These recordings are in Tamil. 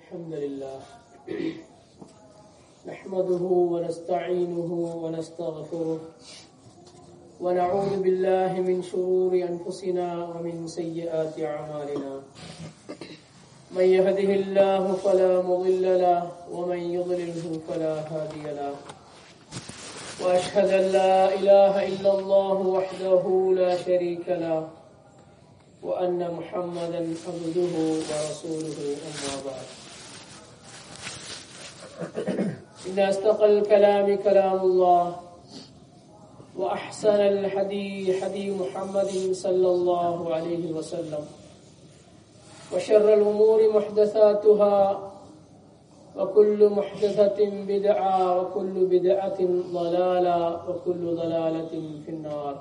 الحمد لله نحمده ونستعينه ونستغفره ونعوذ بالله من شرور أنفسنا ومن سيئات أعمالنا من يهده الله فلا مضل له ومن يضلله فلا هادي له وأشهد أن لا إله إلا الله وحده لا شريك له وأن محمدا عبده ورسوله أما بعد إن أصدق الكلام كلام الله وأحسن الحدي حدي محمد صلى الله عليه وسلم وشر الأمور محدثاتها وكل محدثة بدعة وكل بدعة ضلالة وكل ضلالة في النار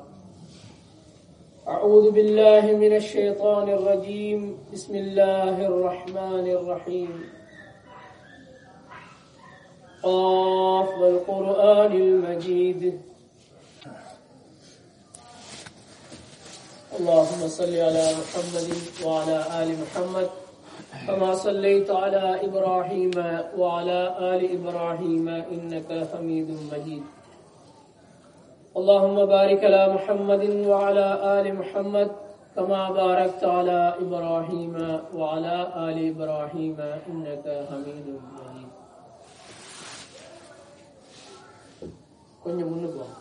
أعوذ بالله من الشيطان الرجيم بسم الله الرحمن الرحيم قاف والقرآن المجيد اللهم صل على محمد وعلى آل محمد كما صليت على إبراهيم وعلى آل إبراهيم إنك حميد مجيد اللهم بارك على محمد وعلى آل محمد كما باركت على إبراهيم وعلى آل إبراهيم إنك حميد مجيد கொஞ்சம் முன்னுக்கு வாங்க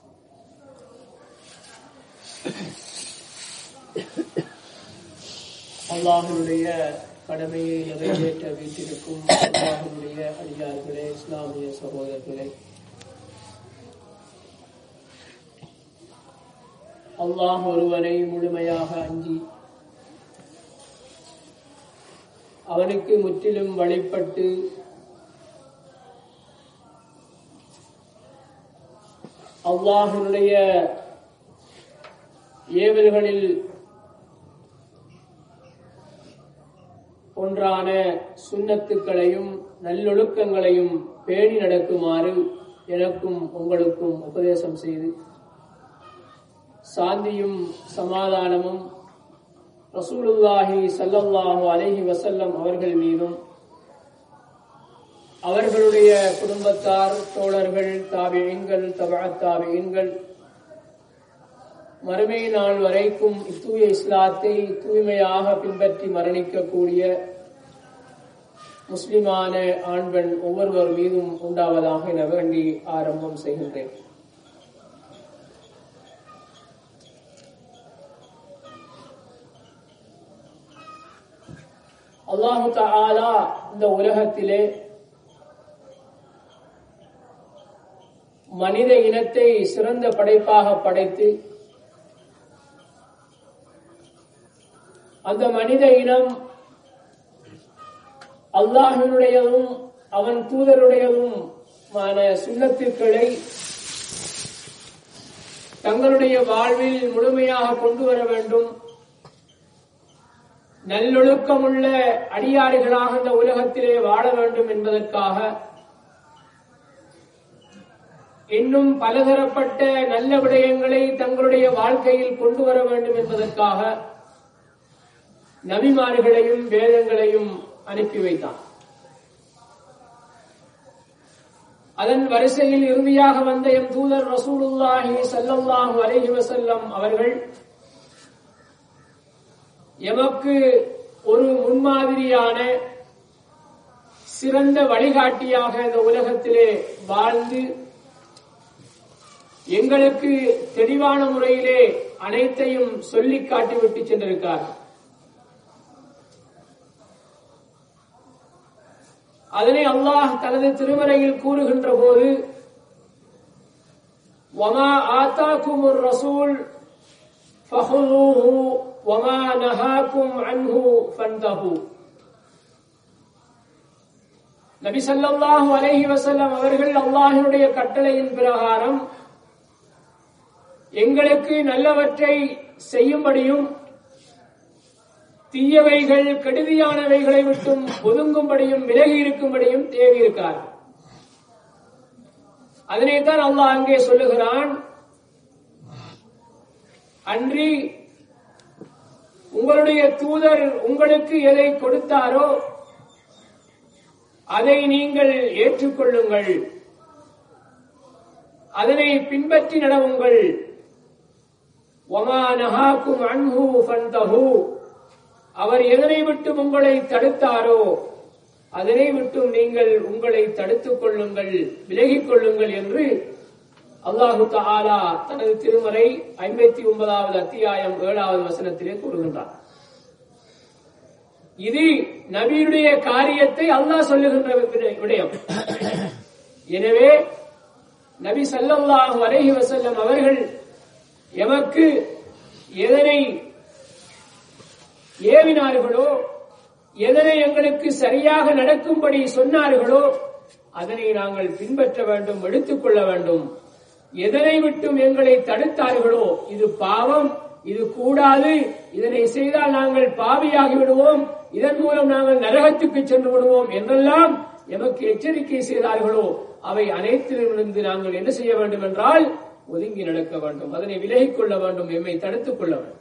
அல்லாஹனுடைய கடமையை நிறைவேற்ற வீட்டிற்கும் அல்லாஹனுடைய அடியார்களே இஸ்லாமிய சகோதரர்களே அல்லாஹ் ஒருவனை முழுமையாக அஞ்சி அவனுக்கு முற்றிலும் வழிபட்டு அல்லாஹனுடைய ஏவல்களில் ஒன்றான சுண்ணத்துக்களையும் நல்லொழுக்கங்களையும் பேணி நடக்குமாறு எனக்கும் உங்களுக்கும் உபதேசம் செய்து சாந்தியும் சமாதானமும் ரசூலுல்லாஹி சல்லல்லாஹு அலைஹி வசல்லம் அவர்கள் மீதும் அவர்களுடைய குடும்பத்தார் தோழர்கள் தாபியங்கள் தபா தாபியங்கள் மறுமை நாள் வரைக்கும் இத்தூய இஸ்லாத்தை தூய்மையாக பின்பற்றி மரணிக்கக்கூடிய முஸ்லிமான ஆண்பெண் ஒவ்வொருவர் மீதும் உண்டாவதாக என வேண்டி ஆரம்பம் செய்கின்றேன் அல்லாஹு தாலா இந்த உலகத்திலே மனித இனத்தை சிறந்த படைப்பாக படைத்து அந்த மனித இனம் அல்லாஹினுடையதும் அவன் தூதருடையதும் சுண்ணத்துக்களை தங்களுடைய வாழ்வில் முழுமையாக கொண்டு வர வேண்டும் நல்லொழுக்கமுள்ள அடியாறுகளாக இந்த உலகத்திலே வாழ வேண்டும் என்பதற்காக இன்னும் பலதரப்பட்ட நல்ல விடயங்களை தங்களுடைய வாழ்க்கையில் கொண்டு வர வேண்டும் என்பதற்காக நபிமார்களையும் வேதங்களையும் அனுப்பி வைத்தான் அதன் வரிசையில் இறுதியாக வந்த எம் தூதர் ரசூலுல்லாஹி சல்லல்லாஹு அலைஹி வசல்லம் அவர்கள் எமக்கு ஒரு முன்மாதிரியான சிறந்த வழிகாட்டியாக இந்த உலகத்திலே வாழ்ந்து எங்களுக்கு தெளிவான முறையிலே அனைத்தையும் சொல்லி காட்டிவிட்டு சென்றிருக்கார் அதனை அல்லாஹ் தனது திருமறையில் கூறுகின்ற போது وما آتاكم الرسول فخذوه وما نهاكم عنه فانتهوا நபி சல்லாஹூ அலஹி வசல்லம் அவர்கள் அல்லாஹினுடைய கட்டளையின் பிரகாரம் எங்களுக்கு நல்லவற்றை செய்யும்படியும் தீயவைகள் கெடுதியானவைகளை விட்டும் ஒதுங்கும்படியும் விலகி இருக்கும்படியும் தேவையிருக்கார் அதனைத்தான் அல்லாஹ் அங்கே சொல்லுகிறான் அன்றி உங்களுடைய தூதர் உங்களுக்கு எதை கொடுத்தாரோ அதை நீங்கள் ஏற்றுக்கொள்ளுங்கள் அதனை பின்பற்றி நடவுங்கள் ஒமா நஹாக்கும் அன்ஹு ஃபந்தஹு அவர் எதனை விட்டு உங்களை தடுத்தாரோ அதனை விட்டும் நீங்கள் உங்களை தடுத்துக் கொள்ளுங்கள் விலகிக் கொள்ளுங்கள் என்று அல்லாஹு தஆலா தனது திருமறை ஐம்பத்தி ஒன்பதாவது அத்தியாயம் ஏழாவது வசனத்திலே கூறுகின்றார் இது நபியுடைய காரியத்தை அல்லாஹ் சொல்லுகின்ற விட- விடயம் எனவே நபி ஸல்லல்லாஹு அலைஹி வஸல்லம் அவர்கள் எமக்கு எதனை ஏவினார்களோ எதனை எங்களுக்கு சரியாக நடக்கும்படி சொன்னார்களோ அதனை நாங்கள் பின்பற்ற வேண்டும் எடுத்துக்கொள்ள வேண்டும் எதனை விட்டும் எங்களை தடுத்தார்களோ இது பாவம் இது கூடாது இதனை செய்தால் நாங்கள் பாவியாகி விடுவோம் இதன் மூலம் நாங்கள் நரகத்துக்கு சென்று விடுவோம் என்றெல்லாம் எமக்கு எச்சரிக்கை செய்தார்களோ அவை அனைத்திலிருந்து நாங்கள் என்ன செய்ய வேண்டும் என்றால் ஒதுங்கி நடக்க வேண்டும் அதனை விலகிக் கொள்ள வேண்டும் எம்மை தடுத்துக் கொள்ள வேண்டும்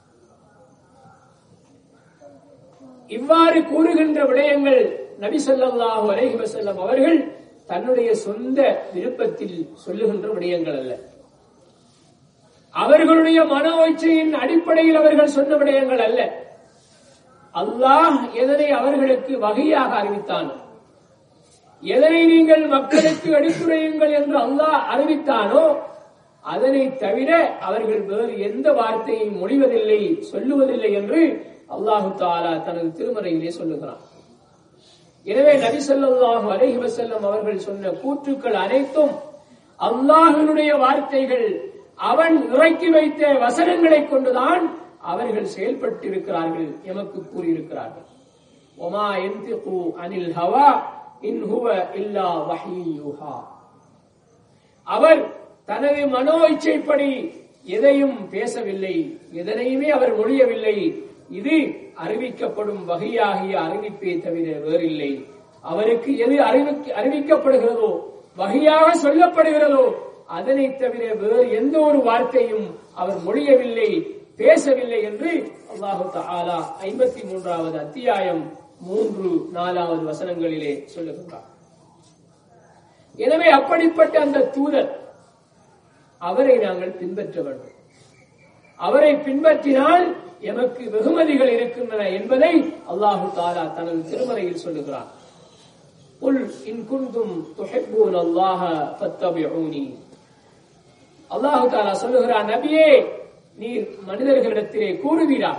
இவ்வாறு கூறுகின்ற விடயங்கள் நபி ஸல்லல்லாஹு அலைஹி வஸல்லம் அவர்கள் தன்னுடைய சொந்த விருப்பத்தில் சொல்லுகின்ற விடயங்கள் அல்ல அவர்களுடைய மன இச்சையின் அடிப்படையில் அவர்கள் சொன்ன விடயங்கள் அல்ல அல்லாஹ் எதனை அவர்களுக்கு வகையாக அறிவித்தானோ எதனை நீங்கள் மக்களுக்கு எடுத்துரையுங்கள் என்று அல்லாஹ் அறிவித்தானோ அதனை தவிர அவர்கள் வேறு எந்த வார்த்தையும் மொழிவதில்லை சொல்லுவதில்லை என்று அல்லாஹு தாலா தனது திருமறையிலே சொல்லுகிறான் எனவே நபி ஸல்லல்லாஹு அலைஹி வஸல்லம் அவர்கள் சொன்ன கூற்றுக்கள் அனைத்தும் அல்லாஹ்வினுடைய வார்த்தைகள் அவன் இறக்கி வைத்த வசனங்களை கொண்டுதான் அவர்கள் செயல்பட்டிருக்கிறார்கள் எமக்கு கூறியிருக்கிறார்கள் ஒமா எந்திகு அனில் ஹவா இன் ஹுவ இல்லா வஹீயுஹா அவர் தனது மனோ இச்சைப்படி எதையும் பேசவில்லை எதனையுமே அவர் மொழியவில்லை இது அறிவிக்கப்படும் வகையாகிய அறிவிப்பே தவிர வேறில்லை அவருக்கு எது அறிவிக்க அறிவிக்கப்படுகிறதோ வகையாக சொல்லப்படுகிறதோ அதனை தவிர வேறு எந்த ஒரு வார்த்தையும் அவர் மொழியவில்லை பேசவில்லை என்று அல்லாஹு தஆலா ஐம்பத்தி மூன்றாவது அத்தியாயம் மூன்று நாலாவது வசனங்களிலே சொல்லுகின்றார் எனவே அப்படிப்பட்ட அந்த தூதர் அவரை நாங்கள் பின்பற்ற வேண்டும் அவரை பின்பற்றினால் எமக்கு வெகுமதிகள் இருக்கின்றன என்பதை அல்லாஹு தாலா தனது திருமறையில் சொல்லுகிறார் قل إن كنتم تحبون الله فاتبعوني அல்லாஹு தாலா சொல்லுகிறார் நபியே நீர் மனிதர்களிடத்திலே கூறுவீரா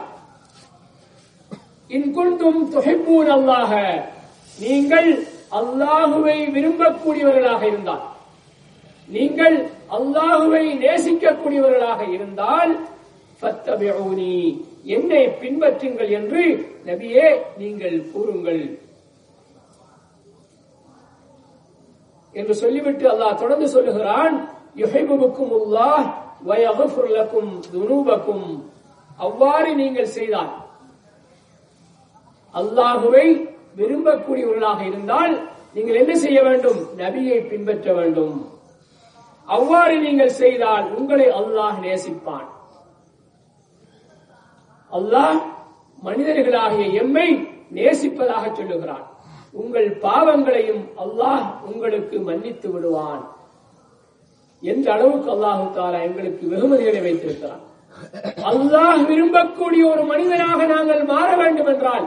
இன் குன்தும் துஹிப்பூன் அல்லாஹ நீங்கள் அல்லாஹுவை விரும்பக்கூடியவர்களாக இருந்தால் நீங்கள் அல்லாஹுவை நேசிக்கக்கூடியவர்களாக இருந்தால் ஃபத்தபிஊனி என்னை பின்பற்றுங்கள் என்று நபியே நீங்கள் கூறுங்கள் என்று சொல்லிவிட்டு அல்லாஹ் தொடர்ந்து சொல்லுகிறான் யுஹிபுக்கும் அல்லாஹ் வயகுஃபுர் லக்கும் துனூபக்கும் அவ்வாறு நீங்கள் செய்தால் அல்லாஹுவை விரும்பக்கூடியவர்களாக இருந்தால் நீங்கள் என்ன செய்ய வேண்டும் நபியை பின்பற்ற வேண்டும் அவ்வாறு நீங்கள் செய்தால் உங்களை அல்லாஹ் நேசிப்பான் அல்லாஹ் மனிதர்களாகிய எம்மை நேசிப்பதாக சொல்லுகிறான் உங்கள் பாவங்களையும் அல்லாஹ் உங்களுக்கு மன்னித்து விடுவான் என்ற அளவுக்கு அல்லாஹு தாலா எங்களுக்கு வெகுமதிகளை வைத்திருக்கிறான் அல்லாஹ் விரும்பக்கூடிய ஒரு மனிதனாக நாங்கள் மாற வேண்டும் என்றால்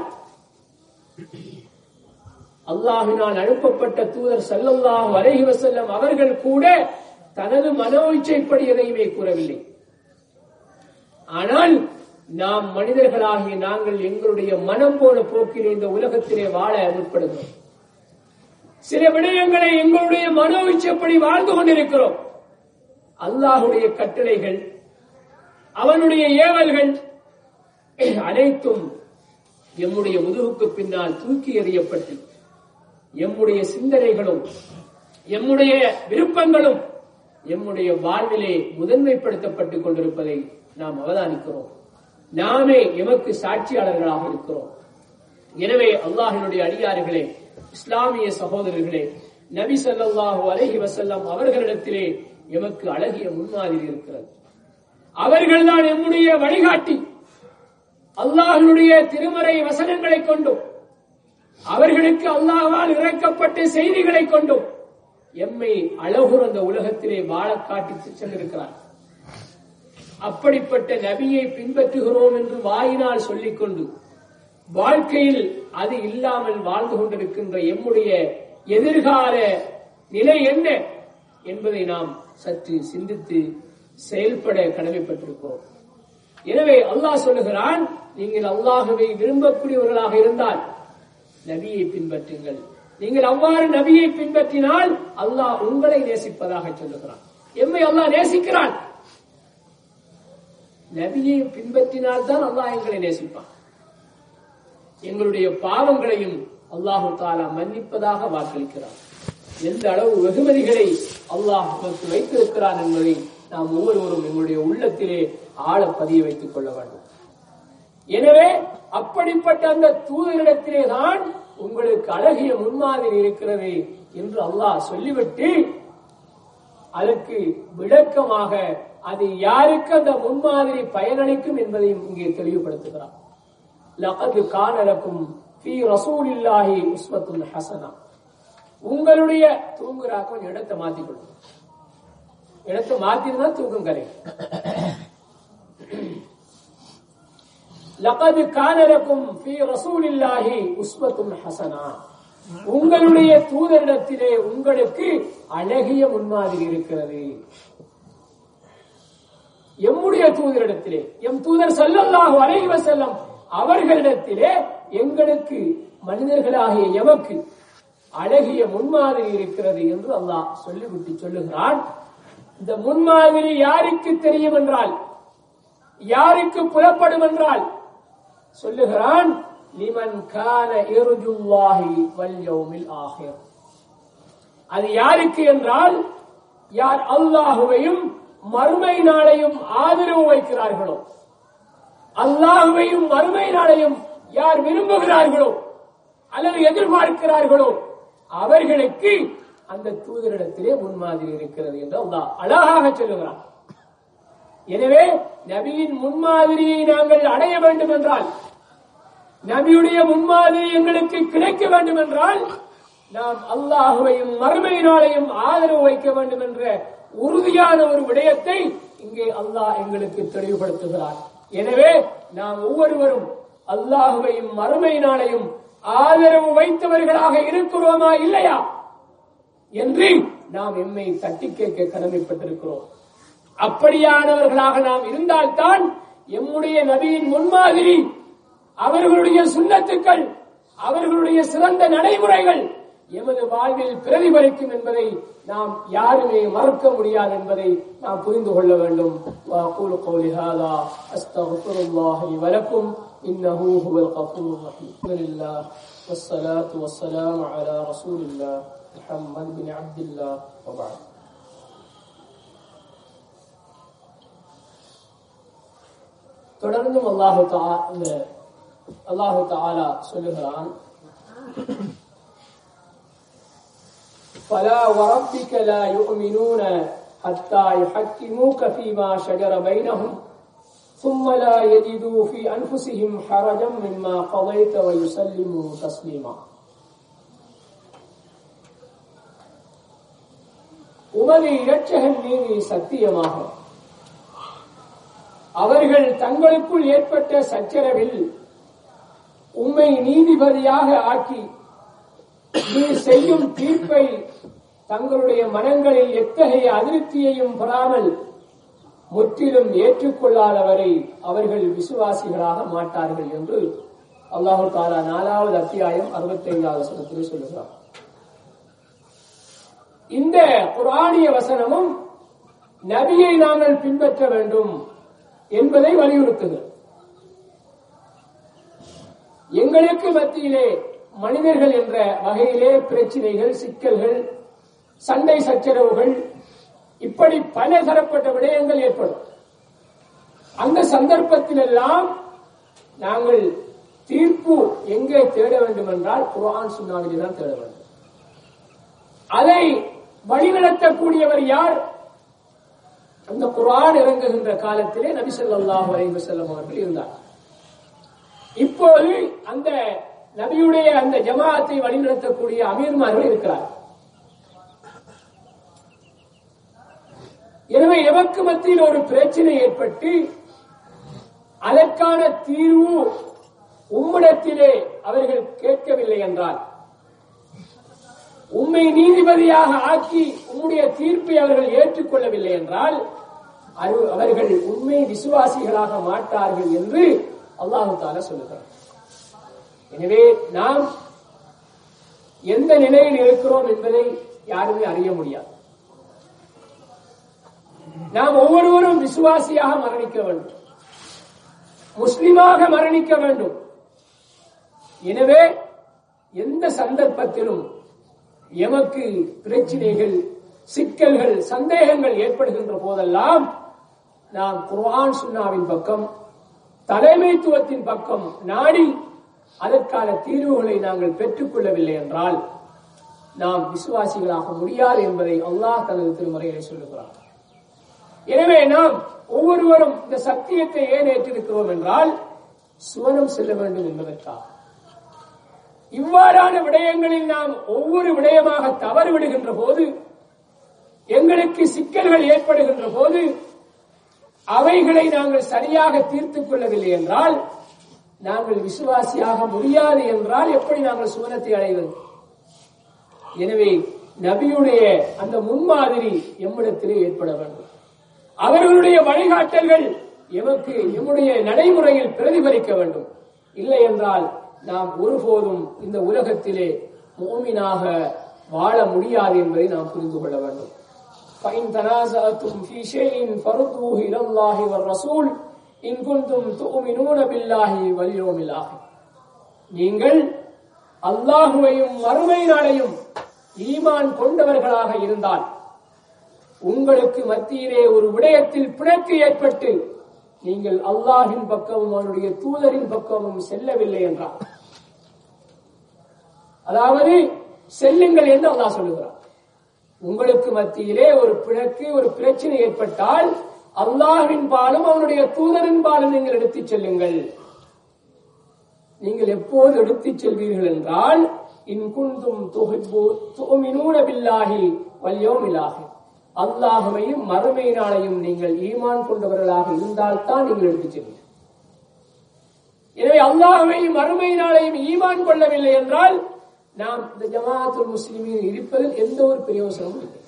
அல்லாஹினால் அனுப்பப்பட்ட தூதர் ஸல்லல்லாஹு அலைஹி வஸல்லம் அவர்கள் கூட தனது மனோ இச்சைப்படி எதையுமே கூறவில்லை ஆனால் நாம் மனிதர்களாகிய நாங்கள் எங்களுடைய மனம் போன போக்கிலே இந்த உலகத்திலே வாழ முற்படுகிறோம் சில விடயங்களை எங்களுடைய மனோ இச்சைப்படி வாழ்ந்து கொண்டிருக்கிறோம் அல்லாஹுடைய கட்டளைகள் அவனுடைய ஏவல்கள் அனைத்தும் எம்முடைய முதுகுக்கு பின்னால் தூக்கி எறியப்பட்டு எம்முடைய சிந்தனைகளும் எம்முடைய விருப்பங்களும் எம்முடைய வாழ்விலே முதன்மைப்படுத்தப்பட்டுக் கொண்டிருப்பதை நாம் அவதானிக்கிறோம் நாமே எமக்கு சாட்சியாளர்களாக இருக்கிறோம் எனவே அல்லாஹினுடைய அடியார்களே இஸ்லாமிய சகோதரர்களே நபி ஸல்லல்லாஹு அலைஹி வஸல்லம் அவர்களிடத்திலே எமக்கு அழகிய முன்மாதிரி இருக்கிறது அவர்கள்தான் எம்முடைய வழிகாட்டி அல்லாஹ்வுடைய திருமறை வசனங்களை கொண்டும் அவர்களுக்கு அல்லாஹ்வால் இறக்கப்பட்ட செய்திகளை கொண்டும் எம்மை அழகுற அந்த உலகத்திலே வாழ காட்டி சென்றிருக்கிறார் அப்படிப்பட்ட நபியை பின்பற்றுகிறோம் என்று வாயினால் சொல்லிக்கொண்டு வாழ்க்கையில் அது இல்லாமல் வாழ்ந்து கொண்டிருக்கின்ற எம்முடைய எதிர்கால நிலை என்ன என்பதை நாம் சற்று சிந்தித்து செயல்பட கடமைப்பட்டிருக்கிறோம் எனவே அல்லாஹ் சொல்லுகிறான் நீங்கள் அல்லாஹுவை விரும்பக்கூடியவர்களாக இருந்தால் நபியை பின்பற்றுங்கள் நீங்கள் அவ்வாறு நபியை பின்பற்றினால் அல்லாஹ் உங்களை நேசிப்பதாக சொல்லுகிறான் எம்மை அல்லாஹ் நேசிக்கிறான் நபியை பின்பற்றினால் தான் அல்லாஹ் எங்களை நேசிப்பான் எங்களுடைய பாவங்களையும் அல்லாஹு தாலா மன்னிப்பதாக வாக்களிக்கிறார் எந்த அளவு வெகுமதிகளை அல்லாஹ் நமக்கு வைத்திருக்கிறான் என்பதை நாம் ஒவ்வொருவரும் எங்களுடைய உள்ளத்திலே ஆழ பதிய வைத்துக் கொள்ள வேண்டும் எனவே அப்படிப்பட்ட அந்த தூதரிடத்திலே தான் உங்களுக்கு அழகிய முன்மாதிரி இருக்கிறது என்று அல்லாஹ் சொல்லிவிட்டு அதற்கு விளக்கமாக அது யாருக்கு அந்த முன்மாதிரி பயனளிக்கும் என்பதையும் இங்கே தெளிவுபடுத்துகிறார் லகது கானலக்கும் ஃபீ ரசூலில்லாஹி உஸ்வத்துன் ஹசனா உங்களுடைய தூங்குறாக்க கொஞ்சம் இடத்தை மாத்திக்கொள்ளும் இடத்தை மாத்திருந்தா தூக்கம் கரை லகது கானலக்கும் ஃபீ ரசூலில்லாஹி உஸ்வத்துன் ஹசனா உங்களுடைய தூதரிடத்திலே உங்களுக்கு அழகிய முன்மாதிரி இருக்கிறது எம்முடைய தூதரிடத்திலே எம் தூதர் சல்லல்லாஹு அலைஹி வஸல்லம் அவர்களிடத்திலே எங்களுக்கு மனிதர்களாகிய எமக்கு அழகிய முன்மாதிரி இருக்கிறது என்று அல்லாஹ் சொல்லிவிட்டு சொல்லுகிறான் இந்த முன்மாதிரி யாருக்கு தெரியும் என்றால் யாருக்கு புலப்படும் என்றால் சொல்லுகிறான் லிமன் கான இர்ஜுல்லாஹி வல் யௌமில் ஆஹிர் அது யாருக்கு என்றால் யார் அல்லாஹுவையும் மறுமை நாளையும் ஆதரவு வைக்கிறார்களோ அல்லாஹுவையும் மறுமை நாளையும் யார் விரும்புகிறார்களோ அல்லது எதிர்பார்க்கிறார்களோ அவர்களுக்கு அந்த தூதரிடத்திலே முன்மாதிரி இருக்கிறது என்று அல்லாஹ் அழகாக சொல்லுகிறார் எனவே நபியின் முன்மாதிரியை நாங்கள் அடைய வேண்டும் என்றால் நபியுடைய முன்மாதிரி எங்களுக்கு கிடைக்க வேண்டும் என்றால் நாம் அல்லாஹுவையும் மறுமை நாளையும் ஆதரவு வைக்க வேண்டும் என்ற உறுதியான ஒரு விடயத்தை இங்கே அல்லாஹ் எங்களுக்கு தெளிவுபடுத்துகிறார் எனவே நாம் ஒவ்வொருவரும் அல்லாஹுவையும் மறுமை நாளையும் ஆதரவு வைத்தவர்களாக இருக்கிறோமா இல்லையா என்று நாம் எம்மை தட்டி கேட்க கடமைப்பட்டிருக்கிறோம் அப்படியானவர்களாக நாம் இருந்தால்தான் எம்முடைய நபியின் முன்மாதிரி அவர்களுடைய சுண்ணத்துக்கள் அவர்களுடைய சிறந்த நடைமுறைகள் எமது வாழ்வில் பிரதிபலிக்கும் என்பதை நாம் யாருமே மறக்க முடியாது என்பதை நாம் புரிந்து கொள்ள வேண்டும் وأقول قولي هذا أستغفر الله لي ولكم إنه هو الغفور الرحيم الحمد لله والصلاة والسلام على رسول الله محمد بن عبد الله وبعد தொடர்ந்தும் அல்லாஹு தஆ இந்த அல்லாஹு தஆலா சொல்லுகிறான் فلا وربك لا يؤمنون حتى يحكموك فيما شجر بينهم ثم لا يجدوا في أنفسهم حرجا مما قضيت ويسلموا تسليما உமது இரட்சகன் மீது சத்தியமாக அவர்கள் தங்களுக்குள் ஏற்பட்ட சச்சரவில் உம்மை நீதிபதியாக ஆக்கி நீ செய்யும் தீர்ப்பை தங்களுடைய மனங்களில் எத்தகைய அதிருப்தியையும் பெறாமல் முற்றிலும் ஏற்றுக்கொள்ளாதவரை அவர்கள் விசுவாசிகளாக மாட்டார்கள் என்று அல்லாஹு தாலா நாலாவது அத்தியாயம் அறுபத்தி ஐந்தாவது வசனத்தில் சொல்லுகிறார் இந்த குரானிய வசனமும் நபியை நாங்கள் பின்பற்ற வேண்டும் என்பதை வலியுறுத்துகிறது எங்களுக்கு மத்தியிலே மனிதர்கள் என்ற வகையிலே பிரச்சனைகள் சிக்கல்கள் சண்டை சச்சரவுகள் இப்படி பல தரப்பட்ட விடயங்கள் ஏற்படும் அந்த சந்தர்ப்பத்தில் எல்லாம் நாங்கள் தீர்ப்பு எங்கே தேட வேண்டும் என்றால் குரான் சுண்ணாவிலே தான் தேட வேண்டும் அதை வழிநடத்தக்கூடியவர் யார் அந்த குரான் இறங்குகின்ற காலத்திலே நபி ஸல்லல்லாஹு அலைஹி வஸல்லம் அவர்கள் இருந்தார் இப்போது அந்த நபியுடைய அந்த ஜமாஅத்தை வழிநடத்தக்கூடிய அமீர்மார்கள் இருக்கிறார் எனவே எமக்கு மத்தியில் ஒரு பிரச்சனை ஏற்பட்டு அதற்கான தீர்வு உம்மிடத்திலே அவர்கள் கேட்கவில்லை என்றால் உம்மை நீதிபதியாக ஆக்கி உம்முடைய தீர்ப்பை அவர்கள் ஏற்றுக்கொள்ளவில்லை என்றால் அது- அவர்கள் உண்மை விசுவாசிகளாக மாட்டார்கள் என்று அல்லாஹு தாலா சொல்லுகிறார் எனவே நாம் எந்த நிலையில் இருக்கிறோம் என்பதை யாருமே அறிய முடியாது நாம் ஒவ்வொருவரும் விசுவாசியாக மரணிக்க வேண்டும் முஸ்லிமாக மரணிக்க வேண்டும் எனவே எந்த சந்தர்ப்பத்திலும் எமக்கு பிரச்சனைகள் சிக்கல்கள் சந்தேகங்கள் ஏற்படுகின்ற போதெல்லாம் நாம் குர்ஆன் சுன்னாவின் பக்கம் தலைமைத்துவத்தின் பக்கம் நாடி அதற்கான தீர்வுகளை நாங்கள் பெற்றுக்கொள்ளவில்லை என்றால் நாம் விசுவாசிகளாக முடியாது என்பதை அல்லாஹ் தனது திருமறையிலே சொல்லுகிறார் எனவே நாம் ஒவ்வொருவரும் இந்த சத்தியத்தை ஏன் ஏற்றிருக்கிறோம் என்றால் சுவனம் செல்ல வேண்டும் என்பதற்காக இவ்வாறான விடயங்களில் நாம் ஒவ்வொரு விடயமாக தவறு விடுகின்ற போது எங்களுக்கு சிக்கல்கள் ஏற்படுகின்ற போது அவைகளை நாங்கள் சரியாக தீர்த்துக் கொள்ளவில்லை என்றால் நாங்கள் விசுவாசியாக முடியாது என்றால் எப்படி நாங்கள் சுவனத்தை அடைவது எனவே நபியுடைய அந்த முன்மாதிரி எம்மிடத்திலே ஏற்பட வேண்டும் அவர்களுடைய வழிகாட்டல்கள் எமக்கு எம்முடைய நடைமுறையில் பிரதிபலிக்க வேண்டும் இல்லை என்றால் நாம் ஒருபோதும் இந்த உலகத்திலே மோமினாக வாழ முடியாது என்பதை நாம் புரிந்து கொள்ள வேண்டும் فإن تنازعتم في شيء فردوه إلى الله والرسول إن كنتم تؤمنون بالله واليوم الآخر நீங்கள் அல்லாஹுவையும் மறுமை நாளையும் ஈமான் கொண்டவர்களாக இருந்தால் உங்களுக்கு மத்தியிலே ஒரு விடயத்தில் பிணக்கு ஏற்பட்டு நீங்கள் அல்லாஹின் பக்கமும் அவனுடைய தூதரின் பக்கமும் செல்லவில்லை என்றார் அதாவது செல்லுங்கள் என்று அல்லாஹ் சொல்லுகிறார் உங்களுக்கு மத்தியிலே ஒரு பிணக்கு ஒரு பிரச்சனை ஏற்பட்டால் அல்லாஹின் பாலும் அவனுடைய தூதரின் பாலும் நீங்கள் எடுத்துச் செல்லுங்கள் நீங்கள் எப்போது எடுத்துச் செல்வீர்கள் என்றால் இன் குந்தும் துமினூன பில்லாஹி வல்யோமிலாகி அல்லாஹுவையும் மறுமை நாளையும் நீங்கள் ஈமான் கொண்டவர்களாக இருந்தால்தான் நீங்கள் எடுத்துச் செல்வீர்கள் எனவே அல்லாஹுவையும் மறுமை நாளையும் ஈமான் கொள்ளவில்லை என்றால் நாம் இந்த ஜமாத்துல் முஸ்லிமில் இருப்பதில் எந்த ஒரு பிரயோசனமும் இல்லை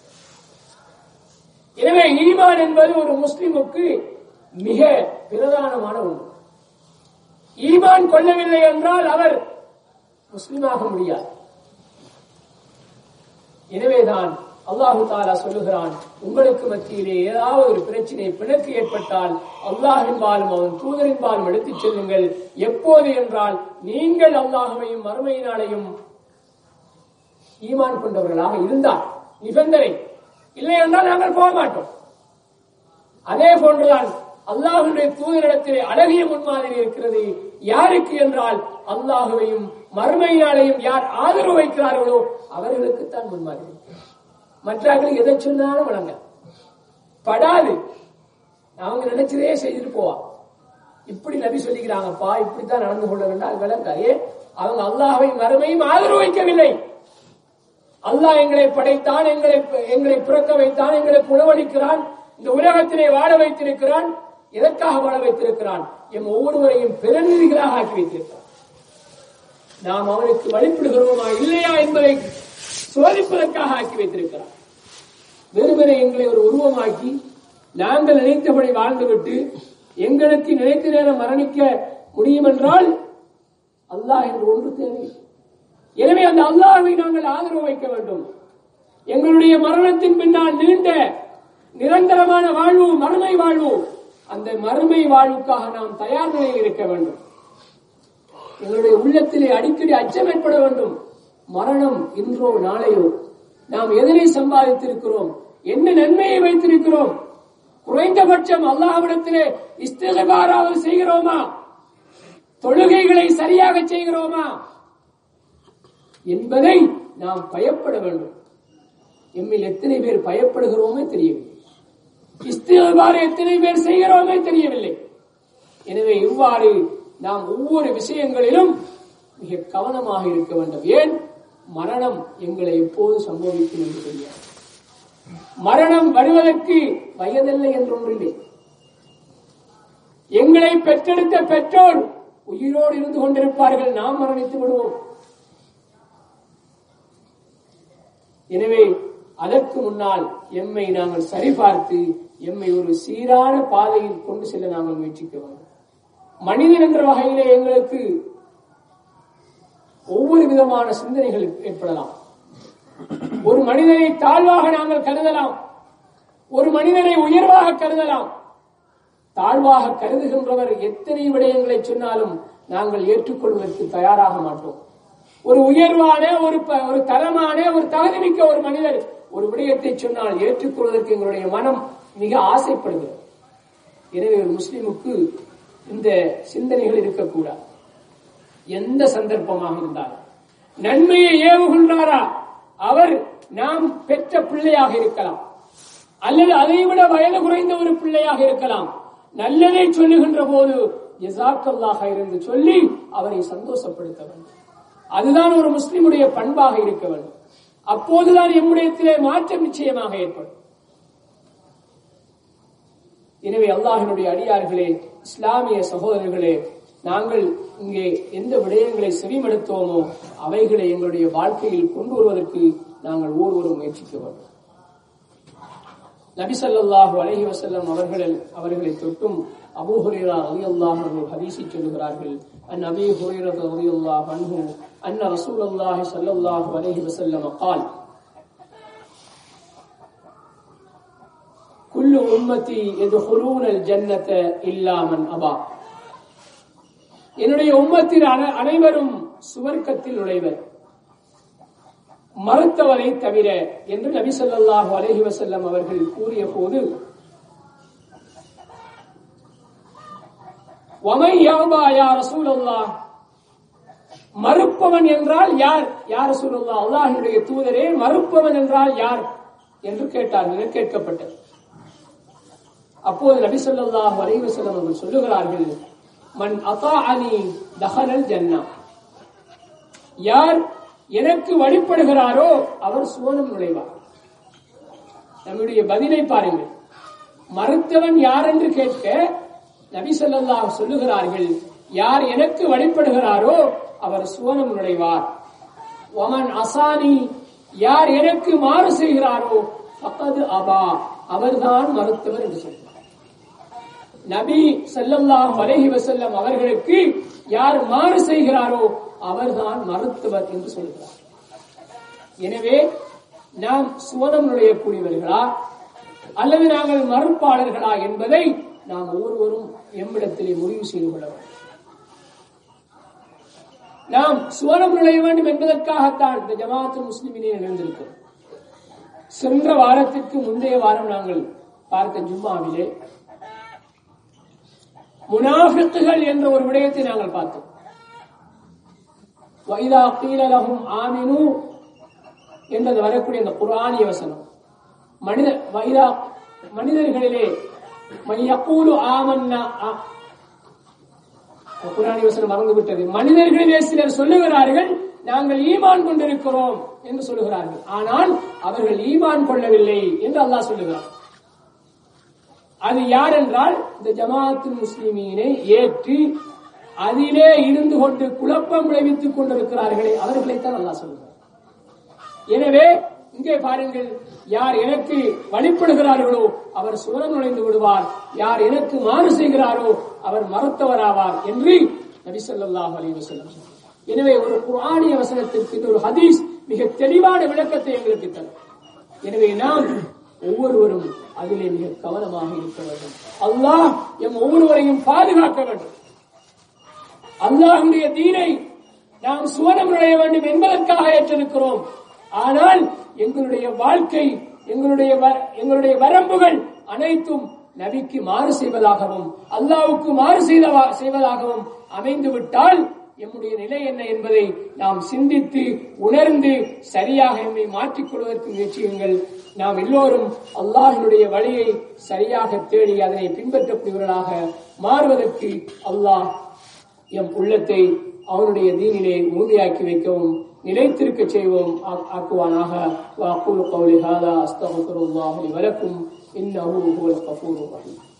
எனவே ஈமான் என்பது ஒரு முஸ்லிமுக்கு மிக பிரதானமான ஒன்று ஈமான் கொள்ளவில்லை என்றால் அவர் முஸ்லிமாக முடியாது எனவேதான் அல்லாஹு தாலா சொல்லுகிறான் உங்களுக்கு மத்தியிலே ஏதாவது ஒரு பிரச்சனை பிணக்கு ஏற்பட்டால் அல்லாஹின் பாலும் அவன் தூதரின் பாலும் எடுத்துச் செல்லுங்கள் எப்போது என்றால் நீங்கள் அல்லாஹுவையும் மறுமையினாலையும் ஈமான் கொண்டவர்களாக இருந்தால் நிபந்தனை இல்லை என்றால் நாங்கள் போக மாட்டோம் அதே போன்றுதான் அல்லாஹுடைய தூதரிடத்திலே அழகிய முன்மாதிரி இருக்கிறது யாருக்கு என்றால் அல்லாஹுவையும் மறுமையினாலையும் யார் ஆதரவு வைக்கிறார்களோ அவர்களுக்குத்தான் முன்மாதிரி இருக்கிறது. மற்றவர்கள் எதை சொன்னாலும் வழங்க படாது அவங்க நினைச்சதே செய்துட்டு போவா இப்படி நபி சொல்லிக்கிறாங்கப்பா இப்படித்தான் நடந்து கொள்ள வேண்டும் அது விளங்காது அவங்க அல்லாஹ்வை மறுமையும் ஆதரவு வைக்கவில்லை அல்லாஹ் எங்களை படைத்தான் எங்களை எங்களை பிறக்க வைத்தான் எங்களுக்கு உணவளிக்கிறான் இந்த உலகத்திலே வாழ வைத்திருக்கிறான் எதற்காக வாழ வைத்திருக்கிறான் எம் ஒவ்வொருவரையும் பிரதிநிதிகளாக ஆக்கி வைத்திருக்கிறான் நாம் அவனுக்கு வழிபடுகிறோமா இல்லையா என்பதை சோதிப்பதற்காக ஆக்கி வைத்திருக்கிறான் வெறுமனே எங்களை ஒரு உருவமாக்கி நாங்கள் நினைத்தபடி வாழ்ந்துவிட்டு எங்களுக்கு நினைத்த நேரம் மரணிக்க முடியும் என்றால் அல்லாஹ் என்று ஒன்று தேவை எனவே அந்த அல்லாஹ்வை நாங்கள் ஆதரவு வைக்க வேண்டும் எங்களுடைய மரணத்தின் பின்னால் நீண்ட நிரந்தரமான வாழ்வு மறுமை வாழ்வு அந்த மறுமை வாழ்வுக்காக நாம் தயார் நிலையில் இருக்க வேண்டும் எங்களுடைய உள்ளத்திலே அடிக்கடி அச்சம் ஏற்பட வேண்டும் மரணம் இன்றோ நாளையோ நாம் எதனை சம்பாதித்திருக்கிறோம் என்ன நன்மையை வைத்திருக்கிறோம் குறைந்தபட்சம் அல்லாஹ்விடத்திலே இஸ்திகபாராவது செய்கிறோமா தொழுகைகளை சரியாக செய்கிறோமா என்பதை நாம் பயப்பட வேண்டும் எம்மில் எத்தனை பேர் பயப்படுகிறோமே தெரியவில்லை இஸ்திகபார் எத்தனை பேர் செய்கிறோமே தெரியவில்லை எனவே இவ்வாறு நாம் ஒவ்வொரு விஷயங்களிலும் மிக கவனமாக இருக்க வேண்டும் ஏன் மரணம் எங்களை எப்போது சம்பவிக்கும் என்று தெரியாது மரணம் வருவதற்கு வயதில்லை என்றொன்றில்லை எங்களை பெற்றெடுத்த பெற்றோர் உயிரோடு இருந்து கொண்டிருப்பார்கள் நாம் மரணித்து விடுவோம் எனவே அதற்கு முன்னால் எம்மை நாங்கள் சரிபார்த்து எம்மை ஒரு சீரான பாதையில் கொண்டு செல்ல நாங்கள் முயற்சிக்க வேண்டும் மனிதன் என்ற வகையிலே எங்களுக்கு ஒவ்வொரு விதமான சிந்தனைகள் ஏற்படலாம் ஒரு மனிதனை தாழ்வாக நாங்கள் கருதலாம் ஒரு மனிதனை உயர்வாக கருதலாம் தாழ்வாக கருதுகின்றவர் எத்தனை விடயங்களை சொன்னாலும் நாங்கள் ஏற்றுக்கொள்வதற்கு தயாராக மாட்டோம் ஒரு உயர்வான ஒரு ப- ஒரு தரமான ஒரு தகுதிமிக்க ஒரு மனிதர் ஒரு விடயத்தை சொன்னால் ஏற்றுக்கொள்வதற்கு எங்களுடைய மனம் மிக ஆசைப்படுகிறது எனவே ஒரு முஸ்லிமுக்கு இந்த சிந்தனைகள் இருக்கக்கூடாது எந்த சந்தர்ப்பமாக இருந்தாலும் நன்மையை ஏவுகின்றாரா அவர் நாம் பெற்ற பிள்ளையாக இருக்கலாம் அல்லது அதைவிட வயது குறைந்த ஒரு பிள்ளையாக இருக்கலாம் நல்லதை சொல்லுகின்ற போது ஜசாக்கல்லாக இருந்து சொல்லி அவரை சந்தோஷப்படுத்த வேண்டும் அதுதான் ஒரு முஸ்லிமுடைய பண்பாக இருக்க வேண்டும் அப்போதுதான் எம்முடையத்திலே மாற்றம் நிச்சயமாக ஏற்படும் எனவே அல்லாஹினுடைய அடியார்களே இஸ்லாமிய சகோதரர்களே நாங்கள் இங்கே எந்த விடயங்களை செவிமடுத்தோமோ அவைகளை எங்களுடைய வாழ்க்கையில் கொண்டு வருவதற்கு நாங்கள் ஒவ்வொருவரும் முயற்சிக்க வேண்டும் நபி ஸல்லல்லாஹு அலைஹி வஸல்லம் அவர்கள் அவர்களை தொட்டும் அபூ ஹுரைரா ரலியல்லாஹு அன்ஹு ஹதீஸை சொல்லுகிறார்கள் அன் அபீ ஹுரைரா ரலியல்லாஹு அன்ஹு அன்ன ரசூலுல்லாஹி ஸல்லல்லாஹு அலைஹி வஸல்லம் قال كل أمتي يدخلون الجنة إلا من أبى என்னுடைய உம்மத்தில் அன- அனைவரும் சுவர்க்கத்தில் நுழைவர் மறுத்தவரை தவிர என்று நபி ஸல்லல்லாஹு அலைஹி வஸல்லம் அவர்கள் கூறிய போது வமை யாபா யா ரசூலல்லாஹ் மறுப்பவன் என்றால் யார் யார் ரசூலுல்லாஹ் அல்லாஹ்வுடைய தூதரே மறுப்பவன் என்றால் யார் என்று கேட்டார்கள் கேட்கப்பட்டது அப்போது நபி ஸல்லல்லாஹு அலைஹி வஸல்லம் அவர்கள் சொல்லுகிறார்கள் மன் அதாஅனி தஹலல் ஜன்னா யார் எனக்கு வழிபடுகிறாரோ அவர் சுவனம் நுழைவார் நம்முடைய பதிலை பாருங்கள் மறுத்தவன் யார் என்று கேட்க நபி ஸல்லல்லாஹு சொல்லுகிறார்கள் யார் எனக்கு வழிபடுகிறாரோ அவர் சுவனம் நுழைவார் ஒமன் அசானி யார் எனக்கு மாறு செய்கிறாரோ ஃபகது அபா அவர்தான் மறுத்தவர் என்று சொல்கிறார் நபி ஸல்லல்லாஹு அலைஹி வஸல்லம் அவர்களுக்கு யார் மாறு செய்கிறாரோ அவர்தான் மறுத்தவர் என்று சொல்கிறார் எனவே நாம் சுவனம் நுழையக்கூடியவர்களா அல்லது நாங்கள் மறுப்பாளர்களா என்பதை நாம் ஒவ்வொருவரும் எம்மிடத்திலே முடிவு செய்து கொள்ள வேண்டும் நாம் சுவனம் நுழைய வேண்டும் என்பதற்காகத்தான் இந்த ஜமாத்து முஸ்லிமினை நிகழ்ந்திருக்கிறோம் சென்ற வாரத்திற்கு முந்தைய வாரம் நாங்கள் பார்த்த ஜும்மாவிலே முனாஃபிக்குகள் என்ற ஒரு விடயத்தை நாங்கள் பார்த்தோம் வைதா கீல லஹும் ஆமினு என்றது வரக்கூடிய அந்த குர்ஆனிய வசனம் மனித வைதா மனிதர்களிலே மையக்கூலு ஆமன்னா ஆ- குர்ஆனிய வசனம் மறந்து விட்டது மனிதர்களிலே சிலர் சொல்லுகிறார்கள் நாங்கள் ஈமான் கொண்டிருக்கிறோம் என்று சொல்லுகிறார்கள் ஆனால் அவர்கள் ஈமான் கொள்ளவில்லை என்று அல்லாஹ் சொல்லுகிறார் அது யார் என்றால் இந்த ஜமாத்து முஸ்லிமீனை ஏற்று அதிலே இருந்து கொண்டு குழப்பம் விளைவித்துக் கொண்டிருக்கிறார்களே அவர்களைத்தான் அல்லாஹ் சொல்கிறார் எனவே இங்கே பாருங்கள் யார் எனக்கு வழிபடுகிறார்களோ அவர் சுவரம் நுழைந்து விடுவார் யார் எனக்கு மாறு செய்கிறாரோ அவர் மறுத்தவராவார் என்று நபி ஸல்லல்லாஹு அலைஹி வஸல்லம் சொன்னார். எனவே ஒரு குர்ஆனிய வசனத்திற்கு இந்த ஒரு ஹதீஸ் மிக தெளிவான விளக்கத்தை எங்களுக்கு தரும் எனவே நாம் ஒவ்வொருவரும் அதிலே மிக கவனமாக இருக்க வேண்டும் அல்லாஹ் எம் ஒவ்வொருவரையும் பாதுகாக்க வேண்டும் அல்லாஹ்வுடைய தீனை நாம் சுவனம் நுழைய வேண்டும் என்பதற்காக ஏற்றிருக்கிறோம் ஆனால் எங்களுடைய வாழ்க்கை எங்களுடைய வ- எங்களுடைய வரம்புகள் அனைத்தும் நபிக்கு மாறு செய்வதாகவும் அல்லாஹ்வுக்கு மாறு செய்தவா- செய்வதாகவும் அமைந்து விட்டால் எம்முடைய நிலை என்ன என்பதை நாம் சிந்தித்து உணர்ந்து சரியாக எம்மை மாற்றிக் கொள்வதற்கு முயற்சியுங்கள் நாம் எல்லோரும் அல்லாஹினுடைய வழியை சரியாக தேடி அதனை பின்பற்றக்கூடியவர்களாக மாறுவதற்கு அல்லாஹ் எம் உள்ளத்தை அவனுடைய தீனிலே உறுதியாக்கி வைக்கவும் நிலைத்திருக்க செய்வோம் ஆ- ஆக்குவானாக வாக்கூல் கௌலி ஹாதா அஸ்தகுருல்லாஹி வலக்கும் இன்னஹு ஹுவல் கஃபூருர் ரஹீம்